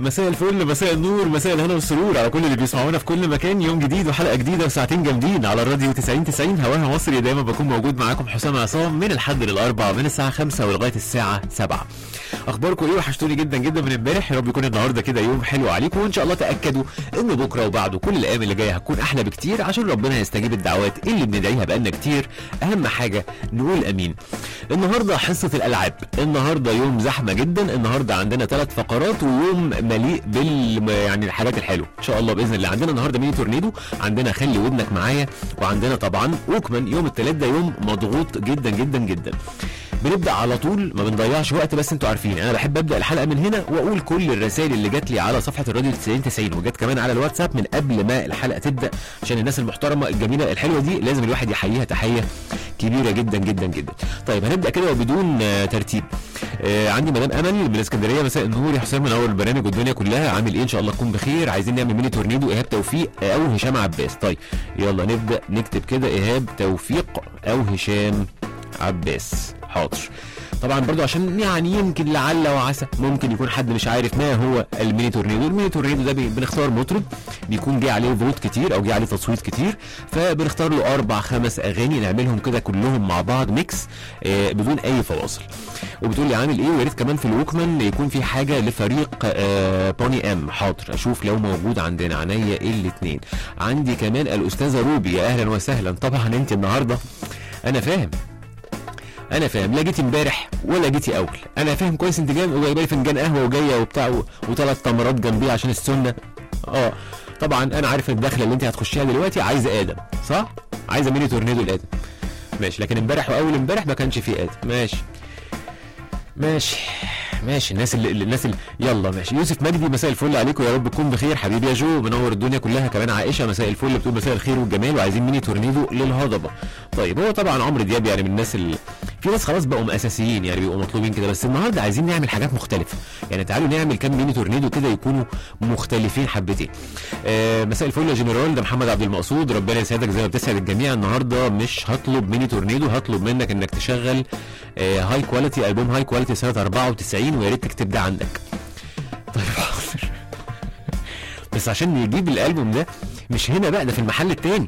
مساء الفل مساء النور مساء الهنا والسرور على كل اللي بيسمعونا في كل مكان يوم جديد وحلقه جديده وساعتين جامدين على الراديو 90 90 هواها مصري دايما بكون موجود معاكم حسام عصام من الحد للاربع من الساعه 5 ولغايه الساعه 7 اخباركم ايه وحشتوني جدا جدا من امبارح يا رب يكون النهارده كده يوم حلو عليكم وان شاء الله تاكدوا ان بكره وبعده كل الايام اللي جايه هتكون احلى بكتير عشان ربنا يستجيب الدعوات اللي بندعيها بقالنا كتير اهم حاجه نقول امين النهارده حصه الالعاب النهارده يوم زحمه جدا النهارده عندنا ثلاث فقرات ويوم مليء بال يعني الحاجات الحلوه ان شاء الله باذن الله عندنا النهارده ميني تورنيدو عندنا خلي ودنك معايا وعندنا طبعا وكمان يوم الثلاث ده يوم مضغوط جدا جدا جدا بنبدا على طول ما بنضيعش وقت بس انتوا عارفين انا بحب ابدا الحلقه من هنا واقول كل الرسائل اللي جات لي على صفحه الراديو 90 90 وجات كمان على الواتساب من قبل ما الحلقه تبدا عشان الناس المحترمه الجميله الحلوه دي لازم الواحد يحييها تحيه كبيره جدا جدا جدا طيب هنبدا كده وبدون آه، ترتيب آه عندي مدام امل من اسكندريه مساء النور يا حسام منور البرنامج والدنيا كلها عامل ايه ان شاء الله تكون بخير عايزين نعمل ميني تورنيدو ايهاب توفيق او هشام عباس طيب يلا نبدا نكتب كده ايهاب توفيق او هشام عباس حاضر طبعا برضو عشان يعني يمكن لعل وعسى ممكن يكون حد مش عارف ما هو الميني تورنيدو الميني تورنيدو ده بي- بنختار مطرب بيكون جه عليه فوت كتير او جه عليه تصويت كتير فبنختار له اربع خمس اغاني نعملهم كده كلهم مع بعض ميكس آه بدون اي فواصل وبتقول لي عامل ايه ويا ريت كمان في الوكمان يكون في حاجه لفريق آه بوني ام حاضر اشوف لو موجود عندنا عينيا الاثنين عندي كمان الاستاذه روبي يا اهلا وسهلا طبعا انت النهارده انا فاهم انا فاهم لا جيتي امبارح ولا جيتي اول انا فاهم كويس انت جاي وجايبه لي فنجان قهوه وجايه وبتاع و- وثلاث تمرات جنبيه عشان السنه اه طبعا انا عارف الدخله اللي انت هتخشيها دلوقتي عايزه ادم صح عايزه ميني تورنيدو الادم ماشي لكن امبارح واول امبارح ما كانش فيه ادم ماشي ماشي ماشي الناس اللي الناس اللي يلا ماشي يوسف مجدي مساء الفل عليكم يا رب تكون بخير حبيبي يا جو منور الدنيا كلها كمان عائشه مساء الفل بتقول مساء الخير والجمال وعايزين ميني تورنيدو للهضبه طيب هو طبعا عمرو دياب يعني من الناس اللي في ناس خلاص بقوا اساسيين يعني بيبقوا مطلوبين كده بس النهارده عايزين نعمل حاجات مختلفه يعني تعالوا نعمل كام ميني تورنيدو كده يكونوا مختلفين حبتين آه مساء الفل يا جنرال ده محمد عبد المقصود ربنا يسعدك زي ما بتسعد الجميع النهارده مش هطلب ميني تورنيدو هطلب منك انك تشغل آه هاي كواليتي البوم هاي كواليتي سنه 94 ويا ريت تكتب ده عندك طيب حاضر بس عشان نجيب الالبوم ده مش هنا بقى ده في المحل التاني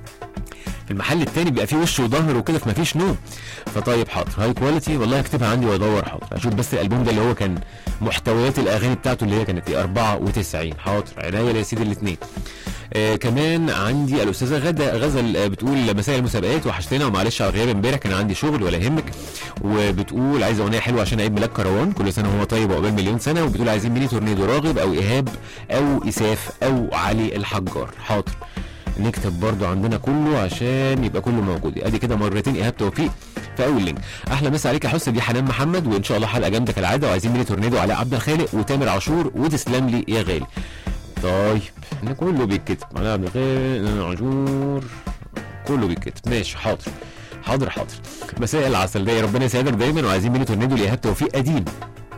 في المحل التاني بيبقى فيه وش وظهر وكده فمفيش نوم فطيب حاضر هاي كواليتي والله هكتبها عندي وادور حاضر اشوف بس الالبوم ده اللي هو كان محتويات الاغاني بتاعته اللي هي كانت ايه 94 حاضر عينيا يا سيدي الاثنين آه كمان عندي الاستاذه غدا غزل آه بتقول مساء المسابقات وحشتنا ومعلش على الغياب امبارح كان عندي شغل ولا يهمك وبتقول عايزه اغنيه حلوه عشان عيد ميلاد كروان كل سنه وهو طيب وعقبال مليون سنه وبتقول عايزين ميني تورنيدو راغب او ايهاب او اساف او علي الحجار حاضر نكتب برضو عندنا كله عشان يبقى كله موجود ادي كده مرتين ايهاب توفيق في اول لينك احلى مسا عليك يا حسن دي حنان محمد وان شاء الله حلقه جامده كالعاده وعايزين ميني تورنيدو علاء عبد الخالق وتامر عاشور وتسلم لي يا غالي طيب احنا كله بيتكتب علاء عبد الخالق تامر عاشور كله بيتكتب ماشي حاضر حاضر حاضر مساء العسل ده ربنا يسعدك دايما وعايزين ميني تورنيدو لايهاب توفيق قديم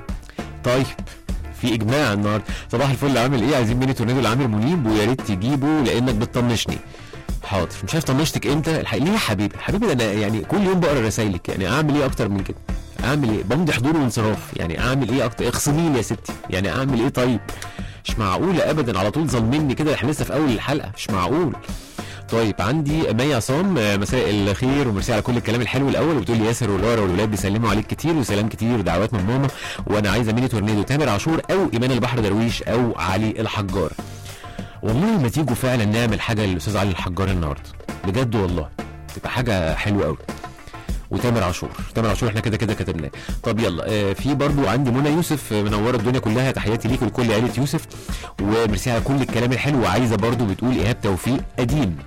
طيب في اجماع النهارده صباح الفل عامل ايه عايزين ميني تورنيدو لعامر منيب ويا ريت تجيبه لانك بتطنشني حاضر مش عارف طنشتك امتى الحقيقة ليه يا حبيبي حبيبي ده انا يعني كل يوم بقرا رسايلك يعني اعمل ايه اكتر من كده اعمل ايه بمضي حضور وانصراف يعني اعمل ايه اكتر اخصمي لي يا ستي يعني اعمل ايه طيب مش معقوله ابدا على طول ظالميني كده احنا لسه في اول الحلقه مش معقول طيب عندي مي عصام آه، مساء الخير وميرسي على كل الكلام الحلو الاول وبتقول لي ياسر ولارا والولاد بيسلموا عليك كتير وسلام كتير ودعوات من ماما وانا عايزه ميني تورنيدو تامر عاشور او ايمان البحر درويش او علي الحجار والله ما تيجوا فعلا نعمل حاجه للاستاذ علي الحجار النهارده بجد والله تبقى حاجه حلوه قوي وتامر عاشور تامر عاشور احنا كده كده كتبناه طب يلا آه في برضو عندي منى يوسف آه، منوره الدنيا كلها تحياتي ليك ولكل عيله يوسف وميرسي على كل الكلام الحلو وعايزه برضو بتقول ايهاب توفيق قديم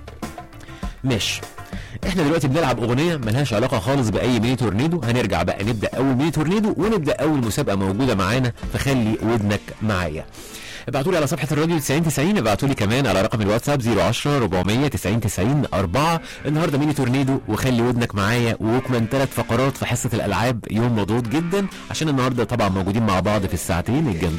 ماشي احنا دلوقتي بنلعب اغنيه ملهاش علاقه خالص باي ميني تورنيدو هنرجع بقى نبدا اول ميني تورنيدو ونبدا اول مسابقه موجوده معانا فخلي ودنك معايا ابعتوا لي على صفحه الراديو 90 90 ابعتوا لي كمان على رقم الواتساب 010 400 90 90 4 النهارده ميني تورنيدو وخلي ودنك معايا ووكمان ثلاث فقرات في حصه الالعاب يوم مضغوط جدا عشان النهارده طبعا موجودين مع بعض في الساعتين الجامدين